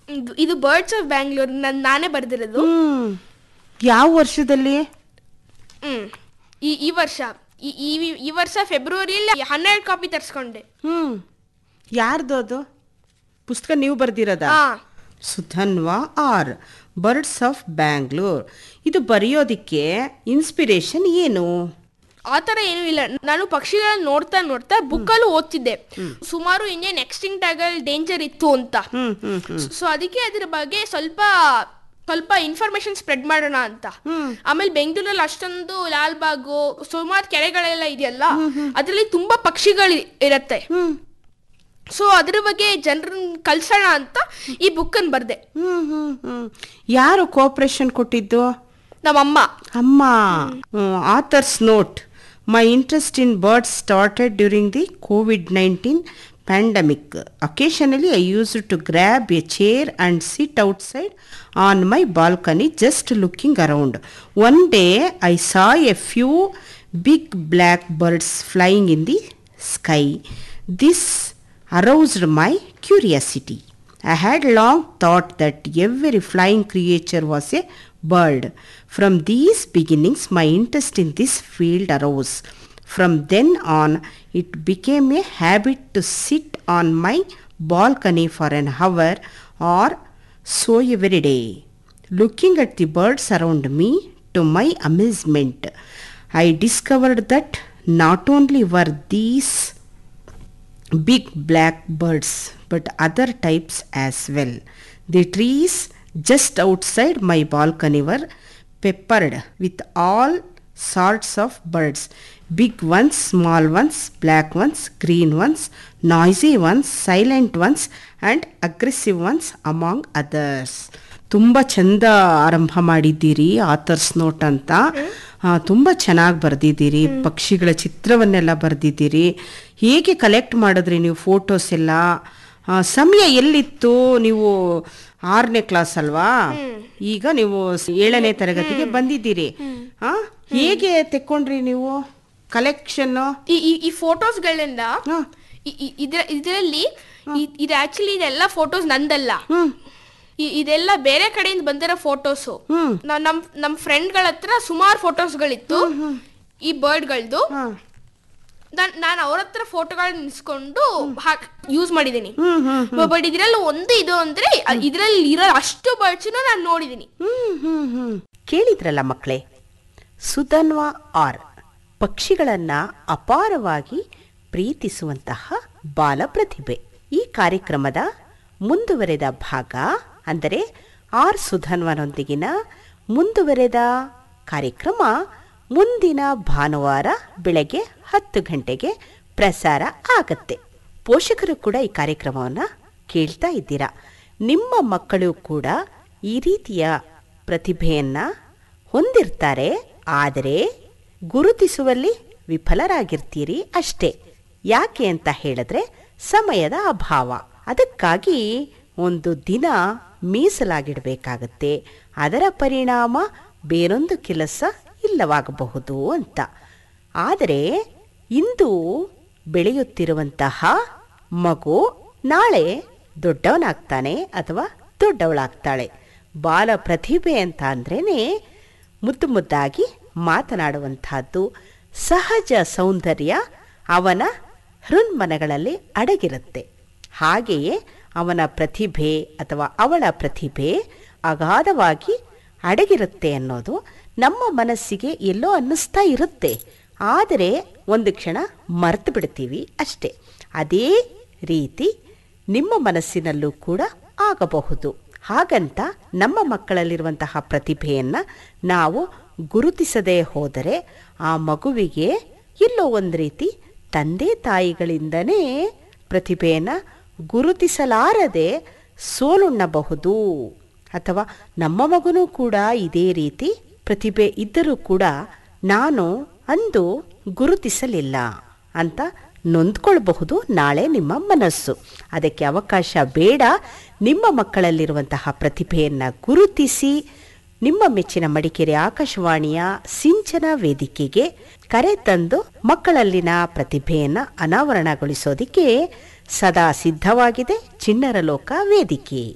ಇದು- ಇದು birds of Bangalore ನನ್ ನಾನೇ ಬರ್ದಿರೋದು ಹ್ಮ್ ಯಾವ ವರ್ಷದಲ್ಲಿ ಹ್ಮ್ ಈ ಈ ವರ್ಷ ಈ ಈ- ಈ ವರ್ಷ ಫೆಬ್ರವರಿಯಲ್ಲಿ ಹನ್ನೆರಡು ಕಾಪಿ ತರಿಸ್ಕೊಂಡೆ ಹ್ಮ್ ಯಾರ್ದು ಅದು ಪುಸ್ತಕ ನೀವು ಬರ್ದಿರೋದ ಹಾ Sudhanva R birds of Bangalore ಇದು ಬರೆಯೋದಿಕ್ಕೆ ಇನ್ಸ್ಪಿರೇಷನ್ ಏನು ಆ ಥರ ಏನೂ ಇಲ್ಲ ನಾನು ಪಕ್ಷಿಗಳನ್ನ ನೋಡ್ತಾ ನೋಡ್ತಾ ಬುಕ್ಕಲ್ಲೂ ಓದ್ತಿದ್ದೆ ಸುಮಾರು ಇಂಡಿಯನ್ ಎಕ್ಸ್ಟಿಂಕ್ಟ್ ಆಗಲ್ ಡೇಂಜರ್ ಇತ್ತು ಅಂತ ಹ್ಮ್ ಹ್ಮ್ ಹ್ಮ್ ಸೊ ಅದಕ್ಕೆ ಅದ್ರ ಬಗ್ಗೆ ಸ್ವಲ್ಪ ಸ್ವಲ್ಪ ಇನ್ಫಾರ್ಮೇಶನ್ ಸ್ಪ್ರೆಡ್ ಮಾಡೋಣ ಅಂತ ಹ್ಮ್. ಆಮೇಲೆ ಬೆಂಗಳೂರಲ್ಲಿ ಅಷ್ಟೊಂದು ಲಾಲ್ಬಾಗು ಸುಮಾರು ಕೆರೆಗಳೆಲ್ಲ ಇದೆಯಲ್ಲ ಅದರಲ್ಲಿ ತುಂಬಾ ಪಕ್ಷಿಗಳು ಇರತ್ತೆ ಹ್ಮ್ ಸೊ ಅದ್ರ ಬಗ್ಗೆ ಜನರನ್ನ ಕಲ್ಸೋಣ ಅಂತ ಈ ಬುಕ್ಕನ್ನು ಬರ್ದೆ ಹ್ಮ್ ಹ್ಮ್ ಹ್ಮ್ ಯಾರು ಕೋಆಪರೇಷನ್ ಕೊಟ್ಟಿದ್ದು ನಮ್ಮಮ್ಮ ಅಮ್ಮ author's note my interest in birds started during the COVID nineteen pandemic. Occasionally, I used to grab a chair and sit outside on my balcony just looking around. One day, I saw a few big black birds flying in the sky. This aroused my curiosity. I had long thought that every flying creature was a bird. From these beginnings, my interest in this field arose. From then on, it became a habit to sit on my balcony for an hour or so every day, looking at the birds around me. To my amazement, I discovered that not only were these big black birds but other types as well. The trees just outside my balcony were peppered with all sorts of birds big ones, small ones, black ones, green ones, noisy ones, silent ones, and aggressive ones among others. ತುಂಬ ಚಂದ ಆರಂಭ ಮಾಡಿದ್ದೀರಿ author's note ಅಂತ ಆ, ತುಂಬ ಚೆನ್ನಾಗಿ ಬರೆದಿದ್ದೀರಿ ಪಕ್ಷಿಗಳ ಚಿತ್ರವನ್ನೆಲ್ಲ ಬರೆದಿದ್ದೀರಿ ಹೇಗೆ ಕಲೆಕ್ಟ್ ಮಾಡಿದ್ರಿ ನೀವು ಫೋಟೋಸ್ ಎಲ್ಲ ಆ, ಸಮಯ ಎಲ್ಲಿತ್ತು ನೀವು ಆರನೇ ಕ್ಲಾಸ್ ಅಲ್ವಾ ಈಗ ನೀವು ಸ್- ಏಳನೇ ತರಗತಿಗೆ ಬಂದಿದ್ದೀರಿ ಆ, ಹೇಗೆ ತೆಕ್ಕೊಂಡ್ರಿ ನೀವು ಕಲೆಕ್ಷನ್ನು ಈ ಈ- ಈ ಫೋಟೋಸ್ಗಳಿಂದ ಹಾಂ ಇದ್ರ ಇದರಲ್ಲಿ ಇದು ಆಕ್ಚುಲಿ ಇದೆಲ್ಲ ಫೋಟೋಸ್ ನಂದಲ್ಲ ಹ್ಞೂ ಇ- ಇದೆಲ್ಲ ಬೇರೆ ಕಡೆಯಿಂದ ಬಂದಿರೋ ಫೋಟೋಸು ಹ್ಮ್. ನಮ್ ನಮ್ ಫ್ರೆಂಡ್ಗಳ ಹತ್ರ ಸುಮಾರು ಫೋಟೋಸ್ಗಳಿತ್ತು ಈ ಬರ್ಡ್ಗಳದ್ದು ಹಾಂ ನಾನು ಅವ್ರ ಹತ್ರ ಫೋಟೋಗಳನ್ನ ನಿಲ್ಸ್ಕೊಂಡು ಹಾಕ್ ಯೂಸ್ ಮಾಡಿದ್ದೀನಿ ಹ್ಞೂ ಹ್ಞೂ ಬಟ್ ಇದ್ರಲ್ಲಿ ಒಂದು ಇದು ಅಂದ್ರೆ ಇದ್ರಲ್ಲಿ ಇರೋ ಅಷ್ಟು ಬರ್ಡ್ಸ್ ನಾನು ನೋಡಿದೀನಿ ಹ್ಮ್ ಹ್ಮ್ ಹ್ಮ್ ಕೇಳಿದ್ರಲ್ಲ ಮಕ್ಕಳೇ ಸುಧನ್ವಾ ಆರ್ ಪಕ್ಷಿಗಳನ್ನ ಅಪಾರವಾಗಿ ಪ್ರೀತಿಸುವಂತಹ ಬಾಲ ಪ್ರತಿಭೆ ಈ ಕಾರ್ಯಕ್ರಮದ ಮುಂದುವರೆದ ಭಾಗ ಅಂದರೆ ಆರ್ ಸುಧನ್ವನೊಂದಿಗಿನ ಮುಂದುವರೆದ ಕಾರ್ಯಕ್ರಮ ಮುಂದಿನ ಭಾನುವಾರ ಬೆಳಗ್ಗೆ ಹತ್ತು ಗಂಟೆಗೆ ಪ್ರಸಾರ ಆಗತ್ತೆ ಪೋಷಕರು ಕೂಡ ಈ ಕಾರ್ಯಕ್ರಮವನ್ನು ಕೇಳ್ತಾ ಇದ್ದೀರಾ ನಿಮ್ಮ ಮಕ್ಕಳು ಕೂಡ ಈ ರೀತಿಯ ಪ್ರತಿಭೆಯನ್ನು ಹೊಂದಿರ್ತಾರೆ ಆದರೆ ಗುರುತಿಸುವಲ್ಲಿ ವಿಫಲರಾಗಿರ್ತೀರಿ ಅಷ್ಟೇ ಯಾಕೆ ಅಂತ ಹೇಳಿದ್ರೆ ಸಮಯದ ಅಭಾವ ಅದಕ್ಕಾಗಿ ಒಂದು ದಿನ ಮೀಸಲಾಗಿಡಬೇಕಾಗತ್ತೆ ಅದರ ಪರಿಣಾಮ ಬೇರೊಂದು ಕೆಲಸ ಇಲ್ಲವಾಗಬಹುದು ಅಂತ ಆದರೆ ಇಂದು ಬೆಳೆಯುತ್ತಿರುವಂತಹ ಮಗು ನಾಳೆ ದೊಡ್ಡವನಾಗ್ತಾನೆ ಅಥವಾ ದೊಡ್ಡವಳಾಗ್ತಾಳೆ ಬಾಲ ಪ್ರತಿಭೆ ಅಂತ ಅಂದ್ರೇನೆ ಮುದ್ದು ಮುದ್ದಾಗಿ ಮಾತನಾಡುವಂತಹದ್ದು ಸಹಜ ಸೌಂದರ್ಯ ಅವನ ಹೃನ್ಮನಗಳಲ್ಲಿ ಅಡಗಿರುತ್ತೆ ಹಾಗೆಯೇ ಅವನ ಪ್ರತಿಭೆ ಅಥವಾ ಅವಳ ಪ್ರತಿಭೆ ಅಗಾಧವಾಗಿ ಅಡಗಿರುತ್ತೆ ಅನ್ನೋದು ನಮ್ಮ ಮನಸ್ಸಿಗೆ ಎಲ್ಲೋ ಅನ್ನಿಸ್ತಾ ಇರುತ್ತೆ ಆದರೆ ಒಂದು ಕ್ಷಣ ಮರೆತು ಬಿಡ್ತೀವಿ ಅಷ್ಟೇ ಅದೇ ರೀತಿ ನಿಮ್ಮ ಮನಸ್ಸಿನಲ್ಲೂ ಕೂಡ ಆಗಬಹುದು ಹಾಗಂತ ನಮ್ಮ ಮಕ್ಕಳಲ್ಲಿರುವಂತಹ ಪ್ರತಿಭೆಯನ್ನ ನಾವು ಗುರುತಿಸದೇ ಹೋದರೆ ಆ ಮಗುವಿಗೆ ಎಲ್ಲೋ ಒಂದು ರೀತಿ ತಂದೆ ತಾಯಿಗಳಿಂದನೇ ಪ್ರತಿಭೆಯನ್ನು ಗುರುತಿಸಲಾರದೆ ಸೋಲುಣ್ಣಬಹುದು ಅಥವಾ ನಮ್ಮ ಮಗನೂ ಕೂಡ ಇದೇ ರೀತಿ ಪ್ರತಿಭೆ ಇದ್ದರೂ ಕೂಡ ನಾನು ಅಂದು ಗುರುತಿಸಲಿಲ್ಲ ಅಂತ ನೊಂದ್ಕೊಳ್ಬಹುದು ನಾಳೆ ನಿಮ್ಮ ಮನಸ್ಸು ಅದಕ್ಕೆ ಅವಕಾಶ ಬೇಡ ನಿಮ್ಮ ಮಕ್ಕಳಲ್ಲಿರುವಂತಹ ಪ್ರತಿಭೆಯನ್ನು ಗುರುತಿಸಿ ನಿಮ್ಮ ಮೆಚ್ಚಿನ ಮಡಿಕೇರಿ ಆಕಾಶವಾಣಿಯ ಸಿಂಚನ ವೇದಿಕೆಗೆ ಕರೆ ತಂದು ಮಕ್ಕಳಲ್ಲಿನ ಪ್ರತಿಭೆಯನ್ನು ಅನಾವರಣಗೊಳಿಸೋದಿಕ್ಕೆ ಸದಾ ಸಿದ್ಧವಾಗಿದೆ ಚಿಣ್ಣರ ಲೋಕ ವೇದಿಕೆ